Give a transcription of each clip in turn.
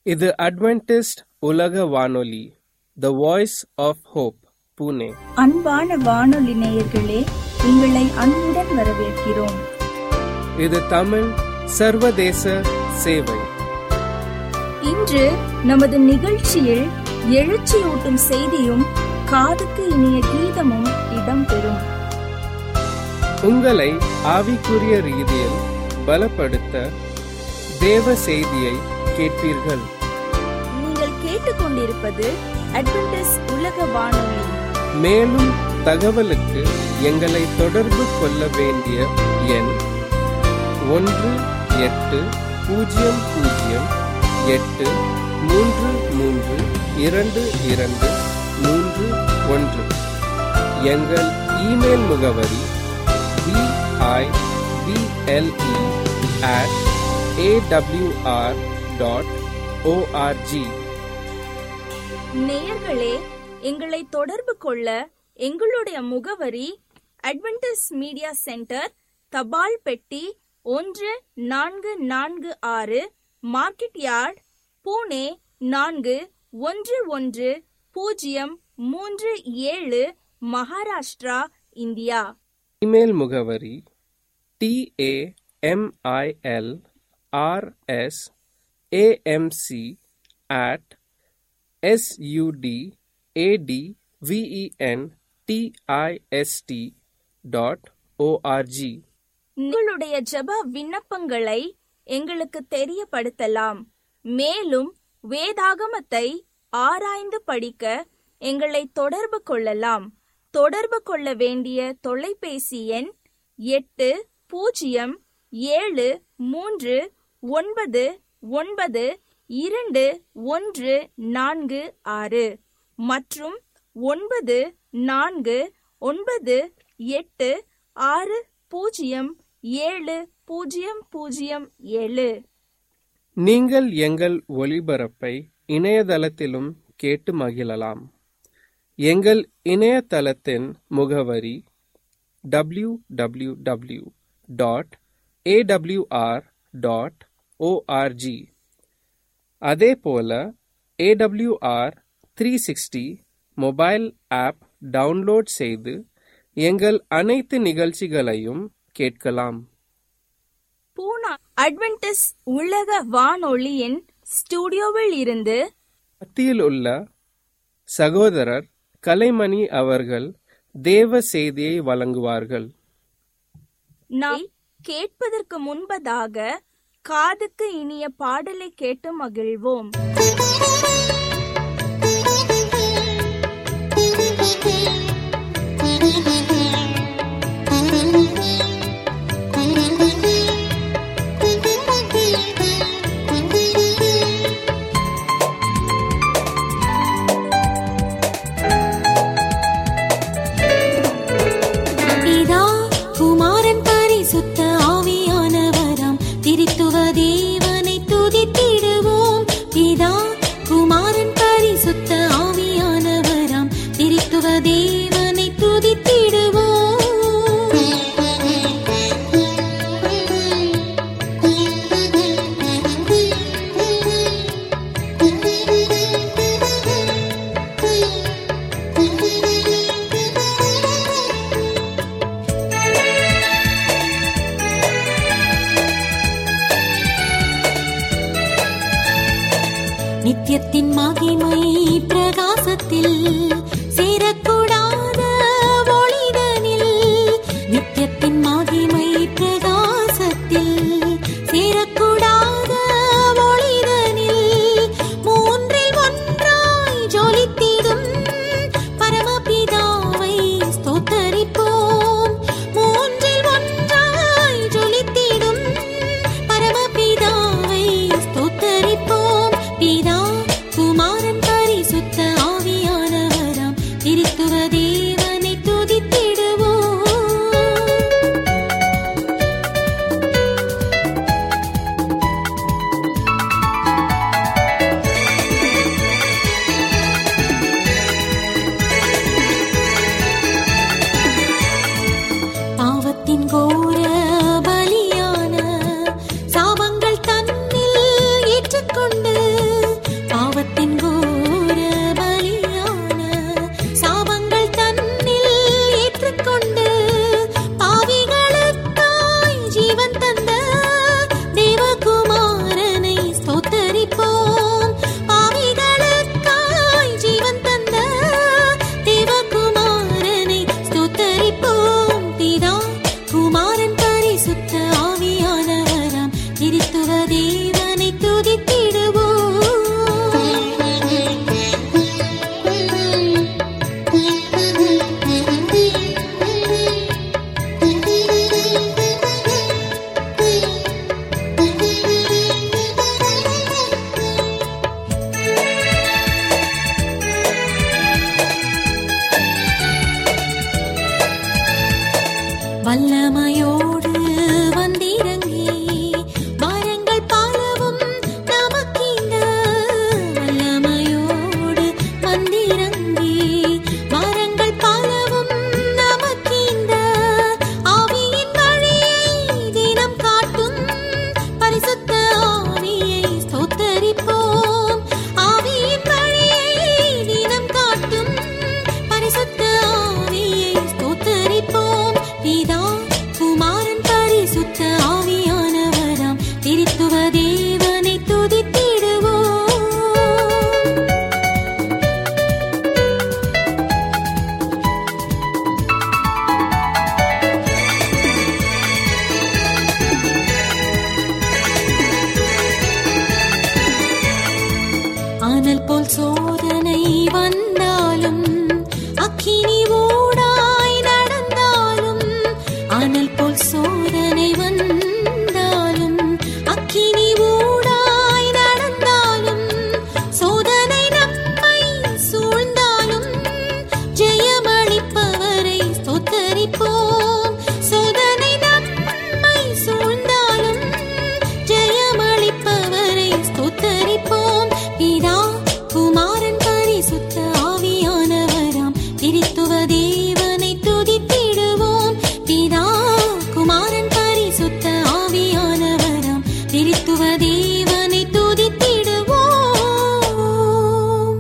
இது அட்வென்டிஸ்ட் உலக வானொலி the voice of hope Pune அன்பான வானொலி நேயர்களே உங்களை அன்புடன் வரவேற்கிறோம் இது தமிழ் சர்வதேச சேவை இன்று நமது நிகழ்ச்சியில் எழுச்சியூட்டும் செய்தியும் காதுக்கு இனிய கீதமும் இடம்பெறும் உங்களை ஆவிக்குரிய ரீதியில் பலப்படுத்த தேவ செய்தியை கேட்பீர்கள் நீங்கள் கேட்டுக்கொண்டிருப்பது அட்வென்டிஸ் உலக வானொலி மேலும் தகவலுக்கு எங்களை தொடர்பு கொள்ள வேண்டிய எண் ஒன்று எட்டு பூஜ்ஜியம் பூஜ்ஜியம் எட்டு மூன்று மூன்று இரண்டு இரண்டு மூன்று ஒன்று எங்கள் இமெயில் முகவரி PIBLE at AWR dot ORG நேயர்களே எங்களை தொடர்பு கொள்ள எங்களுடைய முகவரி அட்வென்டிஸ் மீடியா சென்டர் தபால் பெட்டி ஒன்று நான்கு நான்கு ஆறு மார்க்கெட் யார்ட் பூனே நான்கு ஒன்று ஒன்று பூஜ்ஜியம் மூன்று ஏழு மகாராஷ்டிரா இந்தியா இமெயில் முகவரி TAMIL RS AMC at SUD AT VEN TIST dot ORG உங்களுடைய ஜெப விண்ணப்பங்களை எங்களுக்கு தெரியப்படுத்தலாம் மேலும் வேதாகமத்தை ஆராய்ந்து படிக்க எங்களை தொடர்பு கொள்ளலாம் தொடர்பு கொள்ள வேண்டிய தொலைபேசி எண் எட்டு பூஜ்ஜியம் ஏழு மூன்று ஒன்பது ஒன்பது இரண்டு ஒன்று நான்கு ஆறு மற்றும் ஒன்பது நான்கு ஒன்பது எட்டு ஆறு பூஜ்ஜியம் ஏழு பூஜ்ஜியம் பூஜ்ஜியம் ஏழு நீங்கள் எங்கள் ஒளிபரப்பை இணையதளத்திலும் கேட்டு மகிழலாம் எங்கள் இணையதளத்தின் முகவரி W W W dot AWR dot ORG அதே போல AWR three sixty mobile app download செய்து எங்கள் அனைத்து நிகழ்ச்சிகளையும் கேட்கலாம் பூனா அட்வென்டிஸ் உலக வானொலியின் ஸ்டுடியோவில் இருந்து மத்தியில் உள்ள சகோதரர் கலைமணி அவர்கள் தேவ செய்தியை வழங்குவார்கள் நாம் கேட்பதற்கு முன்பதாக காதுக்கு இனிய பாடலை கேட்டு மகிழ்வோம் பிதா குமாரன் பரிசுத்த ஆவியானவராம் திரித்துவ தேவனை துதித்திடுவோம் பிதா குமாரன் பரிசுத்த ஆவியானவராம் திரித்துவ தேவனை துதித்திடுவோம் நித்தியத்தின் மகிமை பிரகாசத்தில் சேரக்கூடாத ஒளிதனில் நித்தியத்தின் மகிமை பிரகாசத்தில் சேரக்கூடாத ஒளிதனில் மூன்றில் ஒன்றாய் ஜொலித்திடும் பரமபிதாவை ஸ்தோத்தரிப்போம் மூன்றில் ஒன்றாய் ஜொலித்திடும் பரமபிதாவை ஸ்தோத்தரிப்போம் பிதா குமாரன் பரிசுத்த ஆவியானவராம் திருத்துவ வல்லமையோடு வந்திறங்கி வரங்கள் பலவும் நமக்கிந்த வல்லமையோடு வந்திறங்கி வரங்கள் பலவும் நமக்கிந்த ஆவியின் வழியை தினம் காட்டும் பரிசுத்த ஆவியை ஸ்தோத்தரிப்போம் ஆவியின் வழியை தினம் காட்டும் பரிசுத்த ஆவியை ஸ்தோத்தரிப்போம் பிதா குமாரன் பரிசுத்த ஆவியானவராம் திருத்துவ தேவனை துதித்திடுவோம் அனல் போல் சோதனை வந்தாலும் அக்கினி ஊடாய் நடந்தாலும் அனல் போல் சோதனை வந்தாலும் அக்கினி ஊடாய் நடந்தாலும் சோதனை நம்மை சூழ்ந்தாலும் ஜெயமளிப்பவரை ஸ்தோத்தரிப்போம் சோதனை நம்மை சூழ்ந்தாலும் ஜெயமளிப்பவரை ஸ்தோத்தரிப்போம் பிதா குமாரன் பரிசுத்த ஆவியானவராம் திருத்துவ தேவனை துதித்திடுவோம் பிதா குமாரன் பரிசுத்த ஆவியானவராம் திருத்துவ தேவனை துதித்திடுவோம்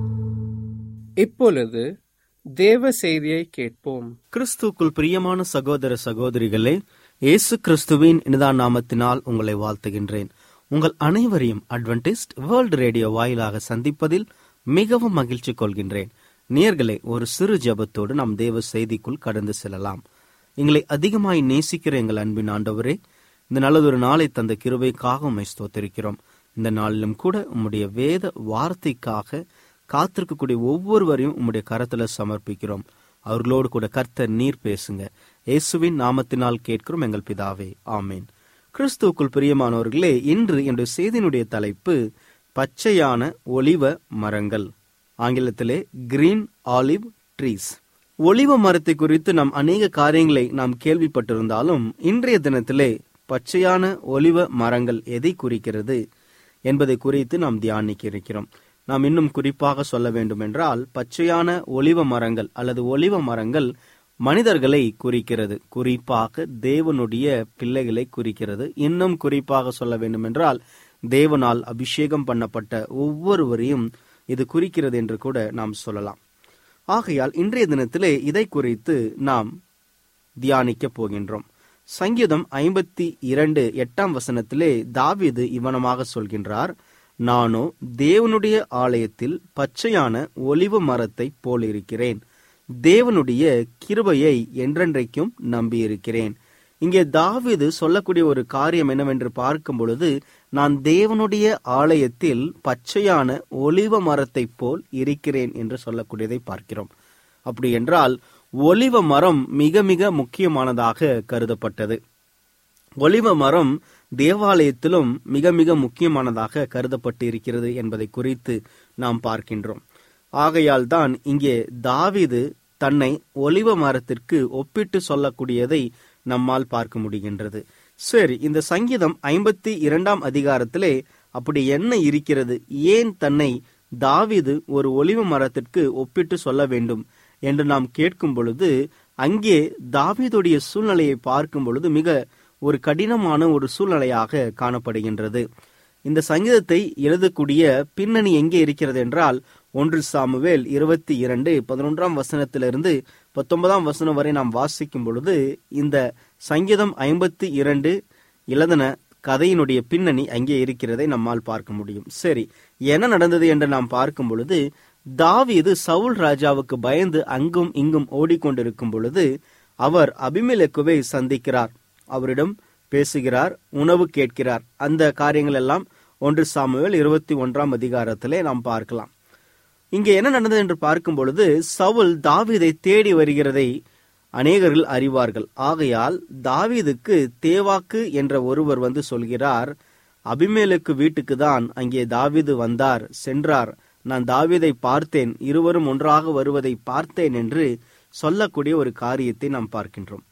இப்பொழுது தேவ செய்தியை கேட்போம் கிறிஸ்துக்குள் பிரியமான சகோதர சகோதரிகளே இயேசு கிறிஸ்துவின் இனிதான நாமத்தினால் உங்களை வாழ்த்துகின்றேன் உங்கள் அனைவரையும் அட்வென்டிஸ்ட் வேர்ல்ட் ரேடியோ வாயிலாக சந்திப்பதில் மிகவும் மகிழ்ச்சி கொள்கின்றேன் நேர்களே ஒரு சிறு ஜெபத்தோடு நாம் தேவ செய்திக்குள் கடந்து செல்லலாம் எங்களை அதிகமாய் நேசிக்கிற எங்கள் அன்பின் ஆண்டவரே இந்த நல்லதொரு நாளை தந்த கிருபைக்காக உம்மை ஸ்தோத்திருக்கிறோம் இந்த நாளிலும் கூட உம்முடைய வேத வார்த்தைக்காக காத்திருக்கக்கூடிய ஒவ்வொருவரையும் உம்முடைய கரத்துல சமர்ப்பிக்கிறோம் அவர்களோடு கூட கர்த்தர் நீர் பேசுங்க இயேசுவின் நாமத்தினால் கேட்கிறோம் எங்கள் பிதாவே ஆமேன் கிறிஸ்துவுக்குள் பிரியமானவர்களே இன்று என்னுடைய செய்தியினுடைய தலைப்பு பச்சையான ஒலிவ மரங்கள் ஆங்கிலத்திலே கிரீன் ஆலிவ் ட்ரீஸ் ஒலிவ மரத்தை குறித்து நாம் அநேக காரியங்களை நாம் கேள்விப்பட்டிருந்தாலும் இன்றைய தினத்திலே பச்சையான ஒலிவ மரங்கள் எதை குறிக்கிறது என்பதை குறித்து நாம் தியானிக்க இருக்கிறோம் நாம் இன்னும் குறிப்பாக சொல்ல வேண்டும் என்றால் பச்சையான ஒலிவ மரங்கள் அல்லது ஒலிவ மரங்கள் மனிதர்களை குறிக்கிறது குறிப்பாக தேவனுடைய பிள்ளைகளை குறிக்கிறது இன்னும் குறிப்பாக சொல்ல வேண்டும் என்றால் தேவனால் அபிஷேகம் பண்ணப்பட்ட ஒவ்வொருவரையும் இது குறிக்கிறது என்று கூட நாம் சொல்லலாம் ஆகையால் இன்றைய தினத்திலே இதை குறித்து நாம் தியானிக்க போகின்றோம் சங்கீதம் ஐம்பத்தி இரண்டு எட்டாம் வசனத்திலே தாவீது இவனமாக சொல்கின்றார் நானோ தேவனுடைய ஆலயத்தில் பச்சையான ஒலிவு மரத்தை போலிருக்கிறேன் தேவனுடைய கிருபையை என்றென்றைக்கும் நம்பியிருக்கிறேன் இங்கே தாவீது சொல்லக்கூடிய ஒரு காரியம் என்னவென்று பார்க்கும் பொழுது நான் தேவனுடைய ஆலயத்தில் பச்சையான ஒலிவ மரத்தைப் போல் இருக்கிறேன் என்று சொல்லக்கூடியதை பார்க்கிறோம் அப்படி என்றால் ஒலிவ மரம் மிக மிக முக்கியமானதாக கருதப்பட்டது ஒலிவ மரம் தேவாலயத்திலும் மிக மிக முக்கியமானதாக கருதப்பட்டு இருக்கிறது என்பதை குறித்து நாம் பார்க்கின்றோம் ஆகையால் தான் இங்கே தாவீது தன்னை ஒலிவ மரத்திற்கு ஒப்பிட்டு சொல்லக்கூடியதை நம்மால் பார்க்க முடிகின்றது சரி இந்த சங்கீதம் ஐம்பத்தி இரண்டாம் அதிகாரத்திலே அப்படி என்ன இருக்கிறது ஏன் தன்னை தாவீது ஒரு ஒலிவ மரத்திற்கு ஒப்பிட்டு சொல்ல வேண்டும் என்று நாம் கேட்கும் பொழுது அங்கே தாவீதுடைய சூழ்நிலையை பார்க்கும் பொழுது மிக ஒரு கடினமான ஒரு சூழ்நிலையாக காணப்படுகின்றது இந்த சங்கீதத்தை எழுதக்கூடிய பின்னணி எங்கே இருக்கிறது என்றால் ஒன்று சாமுவேல் இருபத்தி இரண்டு பதினொன்றாம் வசனத்திலிருந்து பத்தொன்பதாம் வசனம் வரை நாம் வாசிக்கும் பொழுது இந்த சங்கீதம் ஐம்பத்தி இரண்டு எழுதின கதையினுடைய பின்னணி அங்கே இருக்கிறதை நம்மால் பார்க்க முடியும் சரி என்ன நடந்தது என்று நாம் பார்க்கும் பொழுது தாவீது சவுல் ராஜாவுக்கு பயந்து அங்கும் இங்கும் ஓடிக்கொண்டிருக்கும் பொழுது அவர் அபிமெலக்குவை சந்திக்கிறார் அவரிடம் பேசுகிறார் உணவு கேட்கிறார் அந்த காரியங்கள் எல்லாம் ஒன்று சாமுவேல் இருபத்தி ஒன்றாம் அதிகாரத்திலே நாம் பார்க்கலாம் இங்கே என்ன நடந்தது என்று பார்க்கும் பொழுது சவுல் தாவீதை தேடி வருகிறதை அநேகர்கள் அறிவார்கள் ஆகையால் தாவீதுக்கு தேவாக்கு என்ற ஒருவர் வந்து சொல்கிறார் அபிமேலுக்கு வீட்டுக்கு தான் அங்கே தாவீது வந்தார் சென்றார் நான் தாவீதை பார்த்தேன் இருவரும் ஒன்றாக வருவதை பார்த்தேன் என்று சொல்லக்கூடிய ஒரு காரியத்தை நாம் பார்க்கின்றோம்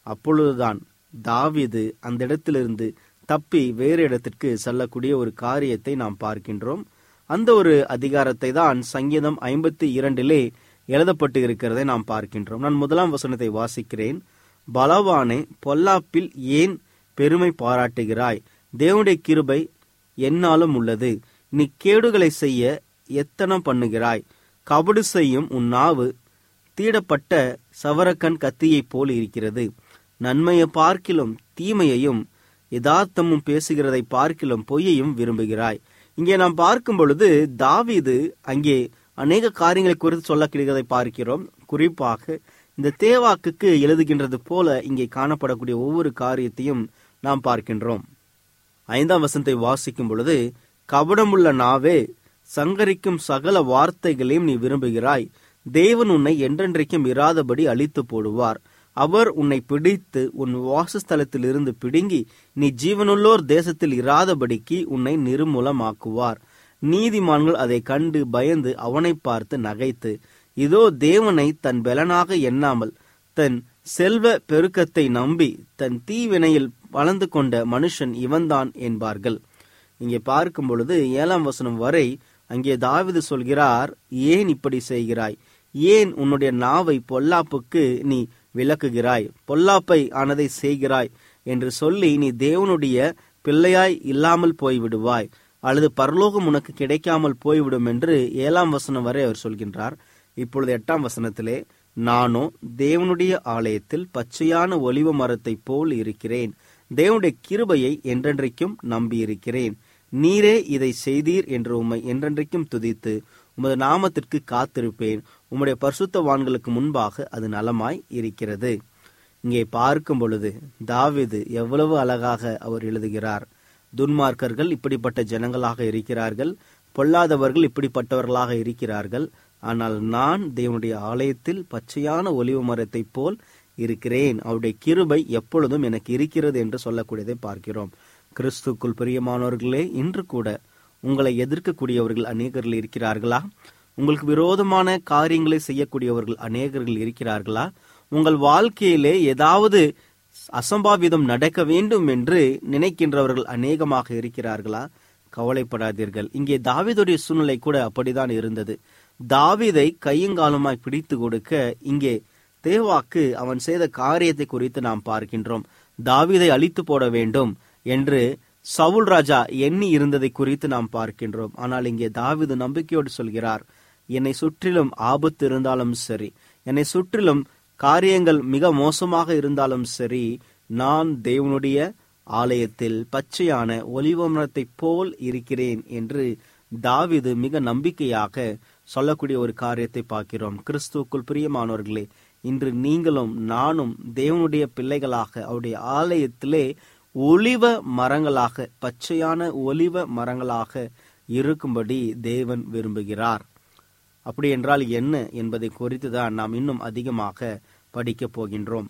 அப்பொழுதுதான் தாவீது அந்த இடத்திலிருந்து தப்பி வேறு இடத்திற்கு செல்லக்கூடிய ஒரு காரியத்தை நாம் பார்க்கின்றோம் அந்த ஒரு அதிகாரத்தை தான் சங்கீதம் ஐம்பத்தி இரண்டிலே எழுதப்பட்டு இருக்கிறதை நாம் பார்க்கின்றோம் நான் முதலாம் வசனத்தை வாசிக்கிறேன் பலவானே பொல்லாப்பில் ஏன் பெருமை பாராட்டுகிறாய் தேவனுடைய கிருபை என்னாலும் உள்ளது நீ கேடுகளை செய்ய எத்தனம் பண்ணுகிறாய் கபடு செய்யும் உன் நாவு தீடப்பட்ட சவரக்கண் கத்தியைப் போல் இருக்கிறது நன்மையை பார்க்கிலும் தீமையையும் யதார்த்தமும் பேசுகிறதை பார்க்கிலும் பொய்யையும் விரும்புகிறாய் இங்கே நாம் பார்க்கும் பொழுது தாவீது அங்கே அநேக காரியங்களை குறித்து சொல்லப்படுகிறதை பார்க்கிறோம் குறிப்பாக இந்த தேவாக்குக்கு எழுதுகின்றது போல இங்கே காணப்படக்கூடிய ஒவ்வொரு காரியத்தையும் நாம் பார்க்கின்றோம் ஐந்தாம் வசனத்தை வாசிக்கும் பொழுது கபடமுள்ள நாவே சங்கரிக்கும் சகல வார்த்தைகளையும் நீ விரும்புகிறாய் தேவன் உன்னை என்றென்றைக்கும் இராதபடி அழித்து போடுவார் அவர் உன்னை பிடித்து உன் வாசஸ்தலத்திலிருந்து பிடுங்கி நீ ஜீவனுள்ளோர் தேசத்தில் இராதபடிக்கு உன்னை நிர்மூலமாக்குவார் நீதிமான்கள் அதை கண்டு பயந்து அவனை பார்த்து நகைத்து இதோ தேவனை தன் பலனாக எண்ணாமல் தன் செல்வ பெருக்கத்தை நம்பி தன் தீவினையில் வளர்ந்து கொண்ட மனுஷன் இவன்தான் என்பார்கள் இங்கே பார்க்கும் பொழுது ஏழாம் வசனம் வரை அங்கே தாவிது சொல்கிறார் ஏன் இப்படி செய்கிறாய் ஏன் உன்னுடைய நாவை பொல்லாப்புக்கு நீ விளக்குகிறாய் பொல்லாப்பை ஆனதை செய்கிறாய் என்று சொல்லி நீ தேவனுடைய பிள்ளையாய் இல்லாமல் போய்விடுவாய் அல்லது பரலோகம் உனக்கு கிடைக்காமல் போய்விடும் என்று ஏழாம் வசனம் வரை அவர் சொல்கின்றார் இப்பொழுது எட்டாம் வசனத்திலே நானோ தேவனுடைய ஆலயத்தில் பச்சையான ஒலிவ மரத்தைப் போல் இருக்கிறேன் தேவனுடைய கிருபையை என்றென்றைக்கும் நம்பியிருக்கிறேன் நீரே இதை செய்தீர் என்று உம்மை என்றென்றைக்கும் துதித்து உமது நாமத்திற்கு காத்திருப்பேன் உம்முடைய பரிசுத்தவான்களுக்கு முன்பாக அது நலமாய் இருக்கிறது இங்கே பார்க்கும் பொழுது தாவிது எவ்வளவு அழகாக அவர் எழுதுகிறார் துன்மார்க்கர்கள் இப்படிப்பட்ட ஜனங்களாக இருக்கிறார்கள் பொல்லாதவர்கள் இப்படிப்பட்டவர்களாக இருக்கிறார்கள் ஆனால் நான் தேவனுடைய ஆலயத்தில் பச்சையான ஒலிவு மரத்தைப் போல் இருக்கிறேன் அவருடைய கிருபை எப்பொழுதும் எனக்கு இருக்கிறது என்று சொல்லக்கூடியதை பார்க்கிறோம் கிறிஸ்துக்குள் பிரியமானவர்களே இன்று கூட உங்களை எதிர்க்கக்கூடியவர்கள் அநேகர்கள் இருக்கிறார்களா உங்களுக்கு விரோதமான காரியங்களை செய்யக்கூடியவர்கள் அநேகர்கள் இருக்கிறார்களா உங்கள் வாழ்க்கையிலே ஏதாவது அசம்பாவிதம் நடக்க வேண்டும் என்று நினைக்கின்றவர்கள் அநேகமாக இருக்கிறார்களா கவலைப்படாதீர்கள் இங்கே தாவிதுடைய சூழ்நிலை கூட அப்படிதான் இருந்தது தாவிதை கையங்காலமாய் பிடித்து கொடுக்க இங்கே தேவாக்கு அவன் செய்த காரியத்தை குறித்து நாம் பார்க்கின்றோம் தாவிதை அழித்து போட வேண்டும் என்று சவுல் ராஜா எண்ணி இருந்ததை குறித்து நாம் பார்க்கின்றோம் ஆனால் இங்கே தாவிது நம்பிக்கையோடு சொல்கிறார் என்னை சுற்றிலும் ஆபத்து இருந்தாலும் சரி என்னை சுற்றிலும் காரியங்கள் மிக மோசமாக இருந்தாலும் சரி நான் தேவனுடைய ஆலயத்தில் பச்சையான ஒலிவ மரத்தைப் போல் இருக்கிறேன் என்று தாவிது மிக நம்பிக்கையாக சொல்லக்கூடிய ஒரு காரியத்தை பார்க்கிறோம் கிறிஸ்துவுக்குள் பிரியமானவர்களே இன்று நீங்களும் நானும் தேவனுடைய பிள்ளைகளாக அவருடைய ஆலயத்திலே ஒலிவ மரங்களாக பச்சையான ஒலிவ மரங்களாக இருக்கும்படி தேவன் விரும்புகிறார் அப்படி என்றால் என்ன என்பதை குறித்து தான் நாம் இன்னும் அதிகமாக படிக்கப் போகின்றோம்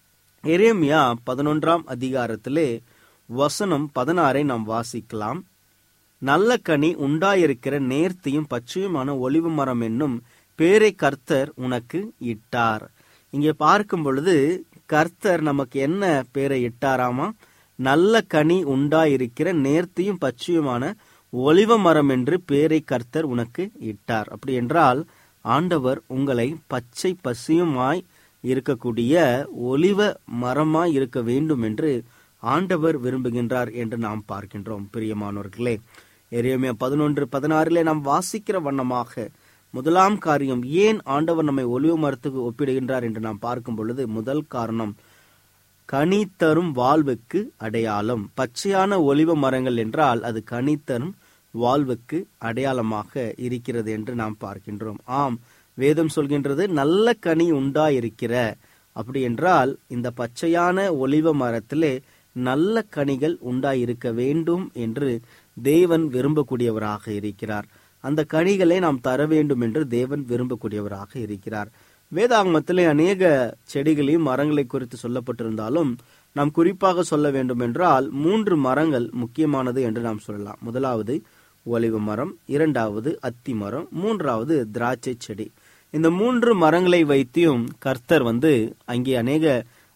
எரேமியா பதினொன்றாம் அதிகாரத்திலே வசனம் பதினாறை நாம் வாசிக்கலாம் நல்ல கனி உண்டாயிருக்கிற நேர்த்தியும் பச்சையுமான ஒளிவு மரம் என்னும் பேரை கர்த்தர் உனக்கு இட்டார் இங்கே பார்க்கும் பொழுது கர்த்தர் நமக்கு என்ன பேரை இட்டாராமா நல்ல கனி உண்டாயிருக்கிற நேர்த்தியும் பச்சையுமான ஒளிவ மரம் என்று பேரை கர்த்தர் உனக்கு இட்டார் அப்படி என்றால் ஆண்டவர் உங்களை பச்சை பசியுமாய் இருக்கக்கூடிய ஒளிவ மரமாய் இருக்க வேண்டும் என்று ஆண்டவர் விரும்புகின்றார் என்று நாம் பார்க்கின்றோம் பிரியமானவர்களே எரியமே பதினொன்று பதினாறிலே நாம் வாசிக்கிற வண்ணமாக முதலாம் காரியம் ஏன் ஆண்டவர் நம்மை ஒளிவ மரத்துக்கு ஒப்பிடுகின்றார் என்று நாம் பார்க்கும் பொழுது முதல் காரணம் கனி தரும் வாழ்வுக்கு அடையாளம் பச்சையான ஒலிவ மரங்கள் என்றால் அது கனி தரும் வாழ்வுக்கு அடையாளமாக இருக்கிறது என்று நாம் பார்க்கின்றோம் ஆம் வேதம் சொல்கின்றது நல்ல கனி உண்டாயிருக்கிற அப்படி என்றால் இந்த பச்சையான ஒலிவ மரத்திலே நல்ல கனிகள் உண்டாயிருக்க வேண்டும் என்று தேவன் விரும்பக்கூடியவராக இருக்கிறார் அந்த கனிகளை நாம் தர வேண்டும் என்று தேவன் விரும்பக்கூடியவராக இருக்கிறார் வேதாகமத்திலே அநேக செடிகளையும் மரங்களை குறித்து சொல்லப்பட்டிருந்தாலும் நாம் குறிப்பாக சொல்ல வேண்டும் என்றால் மூன்று மரங்கள் முக்கியமானது என்று நாம் சொல்லலாம் முதலாவது ஒலிவ மரம் இரண்டாவது அத்தி மரம் மூன்றாவது திராட்சை செடி இந்த மூன்று மரங்களை வைத்தியும் கர்த்தர் வந்து அங்கே அநேக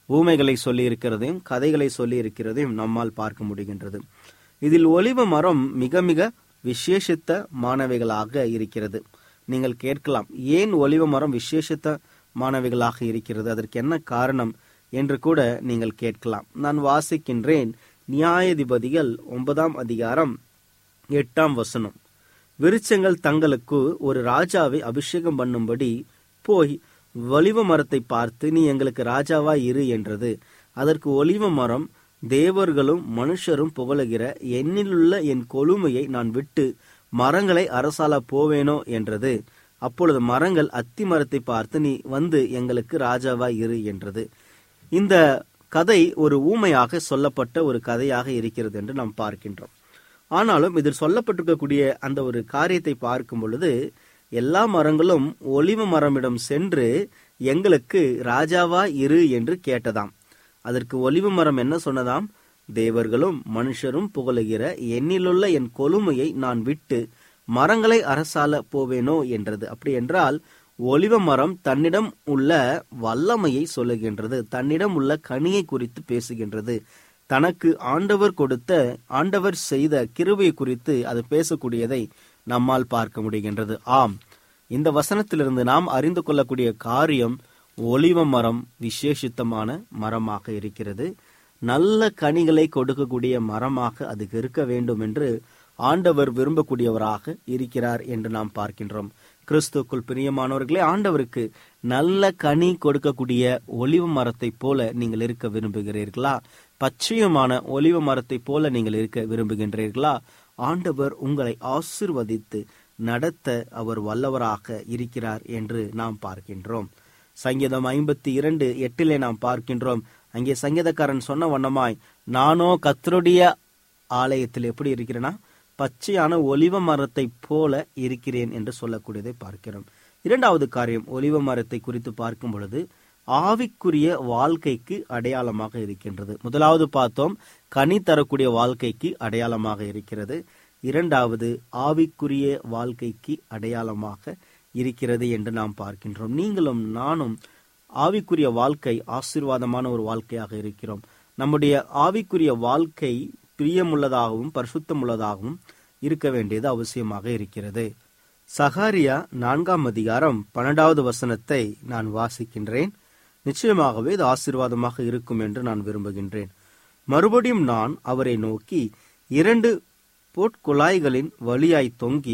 ஊமைகளை சொல்லி இருக்கிறதையும் கதைகளை சொல்லி இருக்கிறதையும் நம்மால் பார்க்க முடிகின்றது இதில் ஒலிவ மரம் மிக மிக விசேஷித்த மாணவிகளாக இருக்கிறது நீங்கள் கேட்கலாம் ஏன் ஒலிவ மரம் விசேஷித்த மாணவிகளாக இருக்கிறது அதற்கு என்ன காரணம் என்று கூட நீங்கள் கேட்கலாம் நான் வாசிக்கின்றேன் நியாயாதிபதிகள் ஒன்பதாம் அதிகாரம் எட்டாம் வசனம் விருட்சங்கள் தங்களுக்கு ஒரு ராஜாவை அபிஷேகம் பண்ணும்படி போய் ஒலிவ மரத்தை பார்த்து நீ எங்களுக்கு ராஜாவா இரு என்றது அதற்கு ஒலிவ மரம் தேவர்களும் மனுஷரும் புகழுகிற என்னிலுள்ள என் கொழுமையை நான் விட்டு மரங்களை அரசால போவேனோ என்றது அப்பொழுது மரங்கள் அத்தி மரத்தை பார்த்து நீ வந்து எங்களுக்கு ராஜாவா இரு என்றது இந்த கதை ஒரு ஊமையாக சொல்லப்பட்ட ஒரு கதையாக இருக்கிறது என்று நாம் பார்க்கின்றோம் ஆனாலும் இதில் சொல்லப்பட்டிருக்கக்கூடிய அந்த ஒரு காரியத்தை பார்க்கும் பொழுது எல்லா மரங்களும் ஒலிவ மரமிடம் சென்று எங்களுக்கு ராஜாவா இரு என்று கேட்டதாம் அதற்கு ஒலிவ மரம் என்ன சொன்னதாம் தேவர்களும் மனுஷரும் புகழுகிற என்னிலுள்ள என் கொழுமையை நான் விட்டு மரங்களை அரசால போவேனோ என்றது அப்படி என்றால் ஒலிவ மரம் தன்னிடம் உள்ள வல்லமையை சொல்லுகின்றது தன்னிடம் உள்ள கனியை குறித்து பேசுகின்றது தனக்கு ஆண்டவர் கொடுத்த ஆண்டவர் செய்த கிருபை குறித்து அது பேசக்கூடியதை நம்மால் பார்க்க முடிகின்றது ஆம் இந்த வசனத்திலிருந்து நாம் அறிந்து கொள்ளக்கூடிய காரியம் ஒலிவ மரம் விசேஷித்தமான மரமாக இருக்கிறது நல்ல கனிகளை கொடுக்கக்கூடிய மரமாக அது இருக்க வேண்டும் என்று ஆண்டவர் விரும்பக்கூடியவராக இருக்கிறார் என்று நாம் பார்க்கின்றோம் கிறிஸ்துக்குள் பிரியமானவர்களே ஆண்டவருக்கு நல்ல கனி கொடுக்கக்கூடிய ஒலிவ மரத்தைப் போல நீங்கள் இருக்க விரும்புகிறீர்களா பச்சையமான ஒலிவ மரத்தைப் போல நீங்கள் இருக்க விரும்புகின்றீர்களா ஆண்டவர் உங்களை ஆசிர்வதித்து நடத்த அவர் வல்லவராக இருக்கிறார் என்று நாம் பார்க்கின்றோம் சங்கீதம் ஐம்பத்தி இரண்டு எட்டிலே நாம் பார்க்கின்றோம் அங்கே சங்கீதக்காரன் சொன்ன வண்ணமாய் நானோ கத்தருடைய ஆலயத்தில் எப்படி இருக்கிறேன்னா பச்சையான ஒலிவ மரத்தை போல இருக்கிறேன் என்று சொல்லக்கூடியதை பார்க்கிறோம் இரண்டாவது காரியம் ஒலிவ மரத்தை குறித்து பார்க்கும் பொழுது ஆவிக்குரிய வாழ்க்கைக்கு அடையாளமாக இருக்கின்றது முதலாவது பார்த்தோம் கனி தரக்கூடிய வாழ்க்கைக்கு அடையாளமாக இருக்கிறது இரண்டாவது ஆவிக்குரிய வாழ்க்கைக்கு அடையாளமாக இருக்கிறது என்று நாம் பார்க்கின்றோம் நீங்களும் நானும் ஆவிக்குரிய வாழ்க்கை ஆசீர்வாதமான ஒரு வாழ்க்கையாக இருக்கிறோம் நம்முடைய ஆவிக்குரிய வாழ்க்கை பிரியமுள்ளதாகவும் பரிசுத்தமுள்ளதாகவும் இருக்க வேண்டியது அவசியமாக இருக்கிறது சகாரியா நான்காம் அதிகாரம் பன்னெண்டாவது வசனத்தை நான் வாசிக்கின்றேன் நிச்சயமாகவே இது ஆசீர்வாதமாக இருக்கும் என்று நான் விரும்புகின்றேன் மறுபடியும் நான் அவரை நோக்கி இரண்டு பொற்குழாய்களின் வழியாய் தொங்கி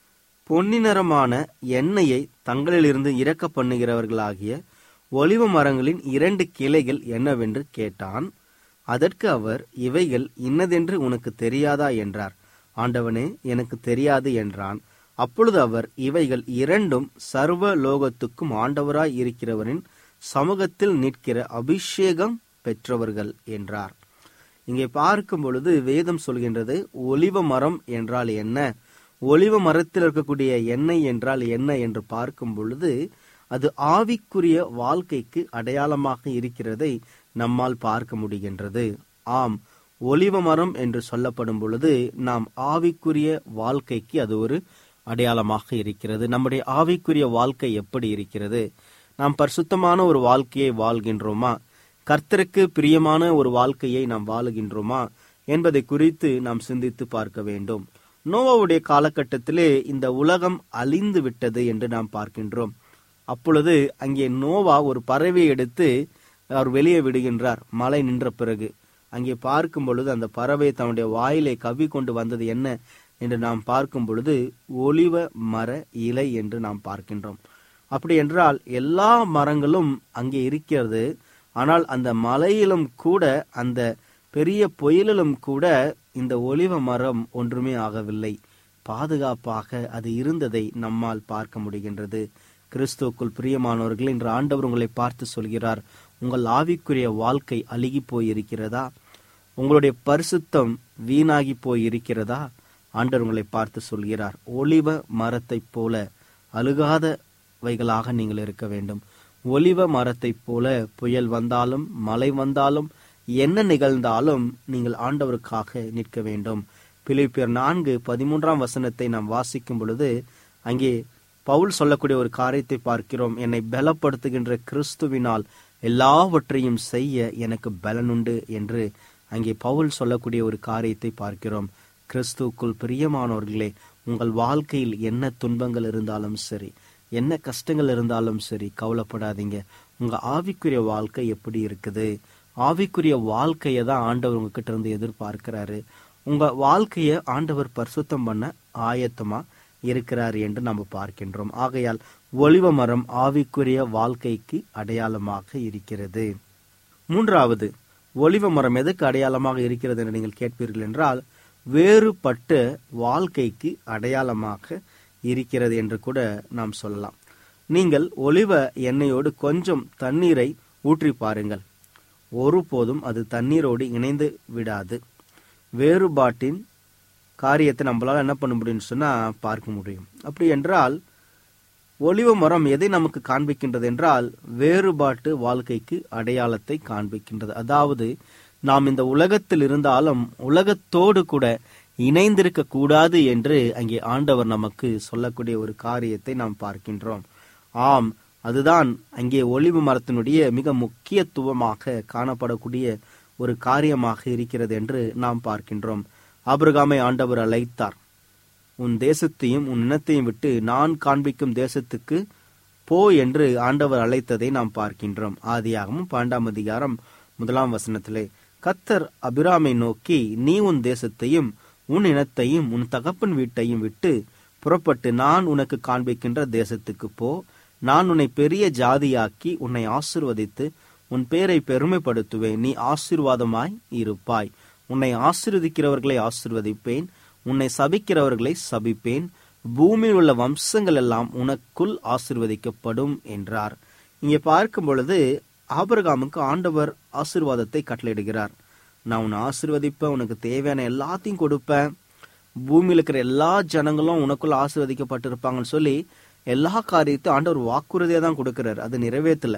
பொன்னிறமான எண்ணெயை தங்களிலிருந்து இறக்க பண்ணுகிறவர்களாகிய ஒலிவ மரங்களின் இரண்டு கிளைகள் என்னவென்று கேட்டான் அதற்கு அவர் இவைகள் இன்னதென்று உனக்கு தெரியாதா என்றார் ஆண்டவனே எனக்கு தெரியாது என்றான் அப்பொழுது அவர் இவைகள் இரண்டும் சர்வ லோகத்துக்கும் ஆண்டவராய் இருக்கிறவரின் சமூகத்தில் நிற்கிற அபிஷேகம் பெற்றவர்கள் என்றார் இங்கே பார்க்கும் பொழுது வேதம் சொல்கின்றது ஒலிவ மரம் என்றால் என்ன ஒலிவ மரத்தில் இருக்கக்கூடிய எண்ணெய் என்றால் என்ன என்று பார்க்கும் பொழுது அது ஆவிக்குரிய வாழ்க்கைக்கு அடையாளமாக இருக்கிறதை நம்மால் பார்க்க முடிகின்றது ஆம் ஒலிவ மரம் என்று சொல்லப்படும் பொழுது நாம் ஆவிக்குரிய வாழ்க்கைக்கு அது ஒரு அடையாளமாக இருக்கிறது நம்முடைய ஆவிக்குரிய வாழ்க்கை எப்படி இருக்கிறது நாம் பரிசுத்தமான ஒரு வாழ்க்கையை வாழ்கின்றோமா கர்த்தருக்கு பிரியமான ஒரு வாழ்க்கையை நாம் வாழுகின்றோமா என்பதை குறித்து நாம் சிந்தித்து பார்க்க வேண்டும் நோவாவுடைய காலகட்டத்திலே இந்த உலகம் அழிந்து விட்டது என்று நாம் பார்க்கின்றோம் அப்பொழுது அங்கே நோவா ஒரு பறவை எடுத்து அவர் வெளியே விடுகின்றார் மழை நின்ற பிறகு அங்கே பார்க்கும் பொழுது அந்த பறவை தன்னுடைய வாயிலை கவ்வி கொண்டு வந்தது என்ன என்று நாம் பார்க்கும் பொழுது ஒலிவ மர இலை என்று நாம் பார்க்கின்றோம் அப்படி என்றால் எல்லா மரங்களும் அங்கே இருக்கிறது ஆனால் அந்த மலையிலும் கூட அந்த பெரிய புயலிலும் கூட இந்த ஒலிவ மரம் ஒன்றுமே ஆகவில்லை பாதுகாப்பாக அது இருந்ததை நம்மால் பார்க்க முடிகின்றது கிறிஸ்துவுக்குள் பிரியமானவர்கள் இன்று ஆண்டவர் உங்களை பார்த்து சொல்கிறார் உங்கள் ஆவிக்குரிய வாழ்க்கை அழுகி போயிருக்கிறதா உங்களுடைய பரிசுத்தம் வீணாகி போய் இருக்கிறதா ஆண்டவர் உங்களை பார்த்து சொல்கிறார் ஒலிவ மரத்தைப் போல அழுகாதவைகளாக நீங்கள் இருக்க வேண்டும் ஒலிவ மரத்தைப் போல புயல் வந்தாலும் மழை வந்தாலும் என்ன நிகழ்ந்தாலும் நீங்கள் ஆண்டவருக்காக நிற்க வேண்டும் பிலிப்பியர் நான்கு பதிமூன்றாம் வசனத்தை நாம் வாசிக்கும் பொழுது அங்கே பவுல் சொல்லக்கூடிய ஒரு காரியத்தை பார்க்கிறோம் என்னை பலப்படுத்துகின்ற கிறிஸ்துவினால் எல்லாவற்றையும் செய்ய எனக்கு பலனுண்டு என்று அங்கே பவுல் சொல்லக்கூடிய ஒரு காரியத்தை பார்க்கிறோம் கிறிஸ்துவுக்குள் பிரியமானவர்களே உங்கள் வாழ்க்கையில் என்ன துன்பங்கள் இருந்தாலும் சரி என்ன கஷ்டங்கள் இருந்தாலும் சரி கவலைப்படாதீங்க உங்க ஆவிக்குரிய வாழ்க்கை எப்படி இருக்குது ஆவிக்குரிய வாழ்க்கையை தான் ஆண்டவர் உங்ககிட்ட இருந்து எதிர்பார்க்கிறாரு உங்க வாழ்க்கைய ஆண்டவர் பரிசுத்தம் பண்ண ஆயத்தமா இருக்கிறார் என்று நம்ம பார்க்கின்றோம் ஆகையால் ஒளிவ மரம் ஆவிக்குரிய வாழ்க்கைக்கு அடையாளமாக இருக்கிறது மூன்றாவது ஒளிவ மரம் எதுக்கு அடையாளமாக இருக்கிறது என்று நீங்கள் கேட்பீர்கள் என்றால் வேறுபட்ட வாழ்க்கைக்கு அடையாளமாக இருக்கிறது என்று கூட நாம் சொல்லலாம் நீங்கள் ஒளிவ எண்ணெயோடு கொஞ்சம் தண்ணீரை ஊற்றி பாருங்கள் ஒருபோதும் அது தண்ணீரோடு இணைந்து விடாது வேறுபாட்டின் காரியத்தை நம்மளால என்ன பண்ண முடியும்னு சொன்னா பார்க்க முடியும் அப்படி என்றால் ஒளிவ மரம் எதை நமக்கு காண்பிக்கின்றது என்றால் வேறுபாட்டு வாழ்க்கைக்கு அடையாளத்தை காண்பிக்கின்றது அதாவது நாம் இந்த உலகத்தில் இருந்தாலும் உலகத்தோடு கூட இணைந்திருக்க கூடாது என்று அங்கே ஆண்டவர் நமக்கு சொல்லக்கூடிய ஒரு காரியத்தை நாம் பார்க்கின்றோம் ஆம் அதுதான் அங்கே ஒளிவு மரத்தினுடைய மிக முக்கியத்துவமாக காணப்படக்கூடிய ஒரு காரியமாக இருக்கிறது என்று நாம் பார்க்கின்றோம் ஆபிரகாமை ஆண்டவர் அழைத்தார் உன் தேசத்தையும் உன் இனத்தையும் விட்டு நான் காண்பிக்கும் தேசத்துக்கு போ என்று ஆண்டவர் அழைத்ததை நாம் பார்க்கின்றோம் ஆதியாகமும் பாண்டாம் அதிகாரம் முதலாம் வசனத்திலே கத்தர் அபிராமை நோக்கி நீ உன் தேசத்தையும் உன் இனத்தையும் உன் தகப்பன் வீட்டையும் விட்டு புறப்பட்டு நான் உனக்கு காண்பிக்கின்ற தேசத்துக்கு போ நான் உன்னை பெரிய ஜாதியாக்கி உன்னை ஆசிர்வதித்து உன் பேரை பெருமைப்படுத்துவேன் நீ ஆசீர்வாதமாய் இருப்பாய் உன்னை ஆசீர்வதிக்கிறவர்களை ஆசிர்வதிப்பேன் உன்னை சபிக்கிறவர்களை சபிப்பேன் பூமியில் உள்ள வம்சங்கள் எல்லாம் உனக்குள் ஆசிர்வதிக்கப்படும் என்றார் இங்கே பார்க்கும் பொழுது ஆபரகாமுக்கு ஆண்டவர் ஆசிர்வாதத்தை கட்டளையிடுகிறார் நான் உன்னை ஆசிர்வதிப்பேன் உனக்கு தேவையான எல்லாத்தையும் கொடுப்பேன் பூமியில் இருக்கிற எல்லா ஜனங்களும் உனக்குள்ள ஆசிர்வதிக்கப்பட்டிருப்பாங்கன்னு சொல்லி எல்லா காரியத்தையும் ஆண்டவர் வாக்குறுதியை தான் கொடுக்கிறார் அது நிறைவேற்றல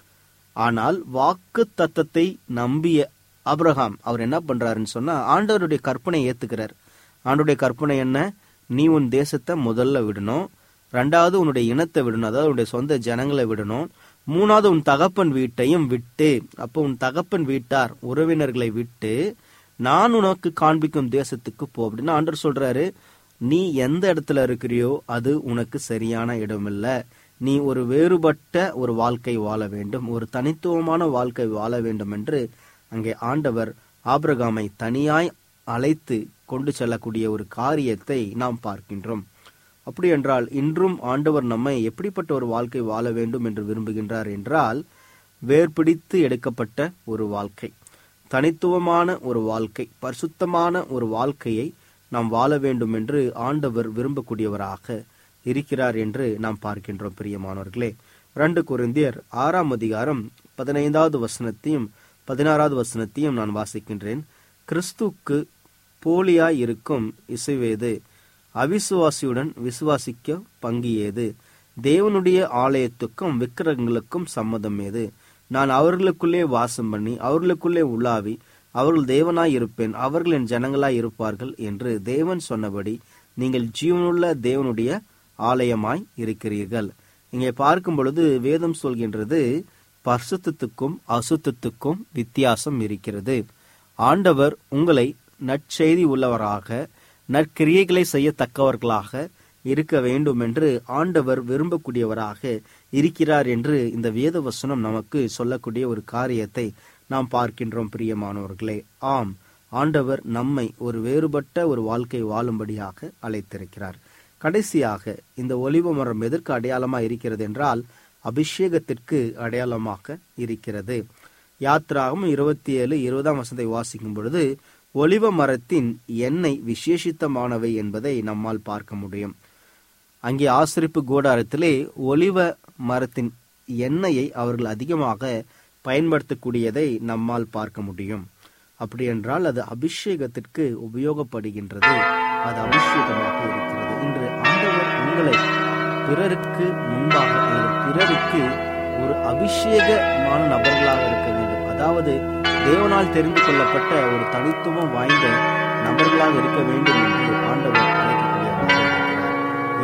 ஆனால் வாக்கு தத்தத்தை நம்பிய அப்ரஹாம் அவர் என்ன பண்றாருன்னு சொன்னா ஆண்டவருடைய கற்பனை ஏத்துக்கிறார் ஆண்டவருடைய கற்பனை என்ன நீ உன் தேசத்தை முதல்ல விடணும் ரெண்டாவது உன்னுடைய இனத்தை விடணும் அதாவது உன்னுடைய சொந்த ஜனங்களை விடணும் மூணாவது உன் தகப்பன் வீட்டையும் விட்டு அப்போ உன் தகப்பன் வீட்டார் உறவினர்களை விட்டு நான் உனக்கு காண்பிக்கும் தேசத்துக்கு போ அப்படின்னு ஆண்டவர் சொல்றாரு நீ எந்த இடத்துல இருக்கிறியோ அது உனக்கு சரியான இடம் இல்ல நீ ஒரு வேறுபட்ட ஒரு வாழ்க்கை வாழ வேண்டும் ஒரு தனித்துவமான வாழ்க்கை வாழ வேண்டும் என்று அங்கே ஆண்டவர் ஆபிரகாமை தனியாய் அழைத்து கொண்டு செல்லக்கூடிய ஒரு காரியத்தை நாம் பார்க்கின்றோம் அப்படி என்றால் இன்றும் ஆண்டவர் நம்மை எப்படிப்பட்ட ஒரு வாழ்க்கை வாழ வேண்டும் என்று விரும்புகின்றார் என்றால் வேர்பிடித்து எடுக்கப்பட்ட ஒரு வாழ்க்கை தனித்துவமான ஒரு வாழ்க்கை பரிசுத்தமான ஒரு வாழ்க்கையை நாம் வாழ வேண்டும் என்று ஆண்டவர் விரும்பக்கூடியவராக இருக்கிறார் என்று நாம் பார்க்கின்றோம் பிரியமானவர்களே ரெண்டு குருந்தியர் ஆறாம் அதிகாரம் பதினைந்தாவது வசனத்தையும் பதினாறாவது வசனத்தையும் நான் வாசிக்கின்றேன் கிறிஸ்துக்கு போலியாய் இருக்கும் இசைவேது அவிசுவாசியுடன் விசுவாசிக்க பங்கு ஏது தேவனுடைய ஆலயத்துக்கும் விக்கிரகங்களுக்கும் சம்மதம் ஏது நான் அவர்களுக்குள்ளே வாசம் பண்ணி அவர்களுக்குள்ளே உலாவி அவர்கள் தேவனாய் இருப்பேன் அவர்கள் என் ஜனங்களாய் இருப்பார்கள் என்று தேவன் சொன்னபடி நீங்கள் ஜீவனுள்ள தேவனுடைய ஆலயமாய் இருக்கிறீர்கள் இங்கே பார்க்கும் பொழுது வேதம் சொல்கின்றது பரிசுத்தத்துக்கும் அசுத்தத்துக்கும் வித்தியாசம் இருக்கிறது ஆண்டவர் உங்களை நற்செய்தி உள்ளவராக நற்கிரியைகளை செய்யத்தக்கவர்களாக இருக்க வேண்டும் என்று ஆண்டவர் விரும்பக்கூடியவராக இருக்கிறார் என்று இந்த வேத வசனம் நமக்கு சொல்லக்கூடிய ஒரு காரியத்தை நாம் பார்க்கின்றோம் பிரியமானவர்களே ஆம் ஆண்டவர் நம்மை ஒரு வேறுபட்ட ஒரு வாழ்க்கை வாழும்படியாக அழைத்திருக்கிறார் கடைசியாக இந்த ஒலிவ மரம் எதற்கு அடையாளமாக இருக்கிறது என்றால் அபிஷேகத்திற்கு அடையாளமாக இருக்கிறது யாத்ராகும் இருபத்தி ஏழு இருபதாம் வசனத்தை வாசிக்கும் பொழுது ஒலிவ மரத்தின் எண்ணெய் விசேஷித்தமானவை என்பதை நம்மால் பார்க்க முடியும் அங்கே ஆசிரிப்பு கூடாரத்திலே ஒலிவ மரத்தின் எண்ணெயை அவர்கள் அதிகமாக பயன்படுத்தக்கூடியதை நம்மால் பார்க்க முடியும் அப்படி என்றால் அது அபிஷேகத்திற்கு உபயோகப்படுகின்றது அது அபிஷேகமாக இருக்கிறது இன்று ஆண்டவர் உங்களை பிறருக்கு முன்பாக அல்லது பிறருக்கு ஒரு அபிஷேகமான நபர்களாக இருக்க வேண்டும் அதாவது தேவனால் தெரிந்து கொள்ளப்பட்ட ஒரு தனித்துவம் வாய்ந்த நபர்களாக இருக்க வேண்டும் என்று ஆண்டவர் அழைக்கக்கூடியவராக இருக்கிறார்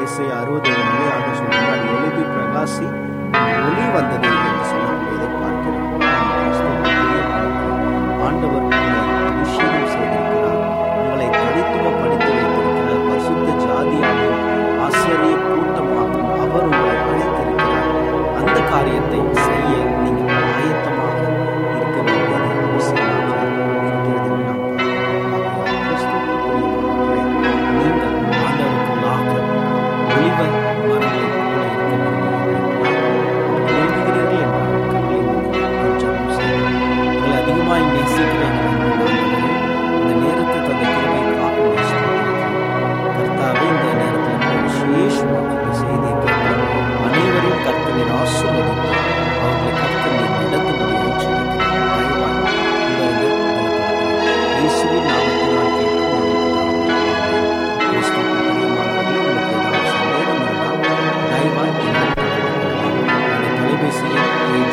இசை அறுபது நிலையாக சொல்கிறார் எழுதி பிரகாசி ஒளி வந்தது என்று சொல்லக்கூடியதை பார்க்கிறோம் ஆம், கிறிஸ்துவுக்குரிய வாழ்க்கை. ஆண்டவர் உங்களை அபிஷேகம் செய்திருக்கிறார் உங்களை தனித்துவப்படுத்தி வைத்திருக்கிறார் பரிசுத்த ஜாதியாகவும் ஆசிரிய கூட்டமாகவும் அவர் உங்களை அழைத்திருக்கிறார் அந்த காரியத்தை செய்ய நீங்கள் ஆயத்தமாக இருக்க வேண்டியது அவசியமாக இருக்கிறது என்று நாம் பார்க்கிறோம். ஆகையால் கிறிஸ்துவுக்குரியவர்களே, நீங்கள் ஆண்டவருக்குள்ளாக ஒளிவ மரங்களைப் போல இருக்க விரும்புகிறீர்களா? அப்படி விரும்புகிறீர்கள் என்றால் கண்களை மூடி கொஞ்சம் செய்யுங்கள். உங்களை அதிகமாய் நேசிக்கிறேன் இந்த நேரத்துக்கு அந்த கிருபைக்காக உம்மை ஸ்தோத்திரிக்கிறேன். கர்த்தாவே இந்த நேரத்தில் இந்த விசேஷமாக இந்த செய்தியை கேட்ட அனைவரையும் கர்த்தனை ஆசீர்வதித்து அவர்களை கர்த்தனை நடத்தும்படியாக ஜெபிக்கிறேன். தயவாய் உங்களை பலப்படுத்துகிறேன். இயேசுவின் நாமத்தினால் கேட்கும் நல்ல பிதாவே. ஆமென். கிறிஸ்துவுக்கு பிரியமானவர்களே, உங்களுக்கு ஏதாவது சந்தேகம் இருந்தால் தயவாய் என்னை தொடர்பு கொள்ளலாம். என்னுடைய தொலைபேசி எண்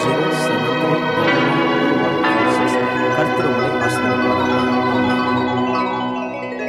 8073 கர்த்தர் உங்களை ஆசீர்வதிப்பாராக. ஆமென்.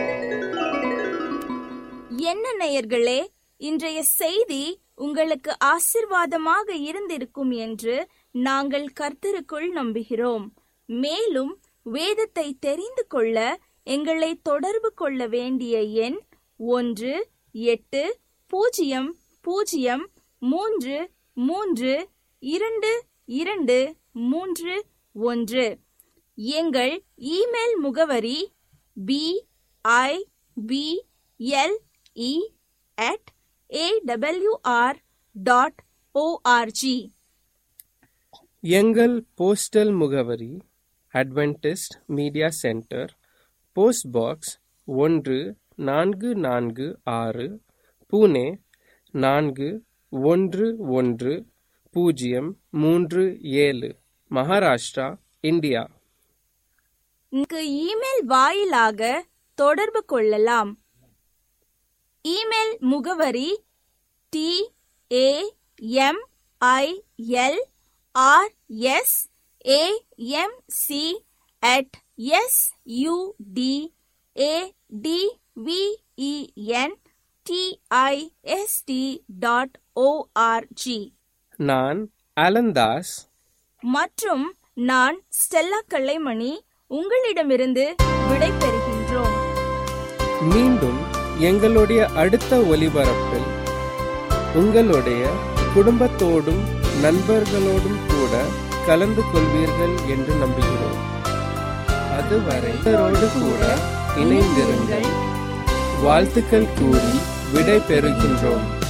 என்ன நேயர்களே இன்றைய செய்தி உங்களுக்கு ஆசிர்வாதமாக இருந்திருக்கும் என்று நாங்கள் கர்த்தருக்குள் நம்புகிறோம் மேலும் வேதத்தை தெரிந்து கொள்ள எங்களை தொடர்பு கொள்ள வேண்டிய எண் ஒன்று எட்டு பூஜ்ஜியம் பூஜ்ஜியம் மூன்று மூன்று இரண்டு இரண்டு மூன்று ஒன்று எங்கள் இமெயில் முகவரி P I B L E at AWR dot ORG எங்கள் போஸ்டல் முகவரி Adventist media centre post box ஒன்று நான்கு நான்கு ஆறு புனே நான்கு ஒன்று ஒன்று பூஜ்ஜியம் மூன்று ஏழு மகாராஷ்டிரா இந்தியா இங்கு இமெயில் வாயிலாக தொடர்பு கொள்ளலாம் இமெயில் முகவரி T A M I L R S A M C at S U D A T V E N T I S T dot ORG நான் அலந்தாஸ் மற்றும் நான் ஸ்டெல்லா கல்லைமணி உங்களிடமிருந்து விடை பெறுகின்றோம் மீண்டும் எங்களுடைய அடுத்த ஒலிபரப்பில் உங்களுடைய குடும்பத்தோடும் நண்பர்களோடும் கூட கலந்து கொள்வீர்கள் என்று நம்புகிறோம் அதுவரை இவரோடு கூட இணைந்திருங்கள் வாழ்த்துக்கள் கூறி விடை பெறுகின்றோம்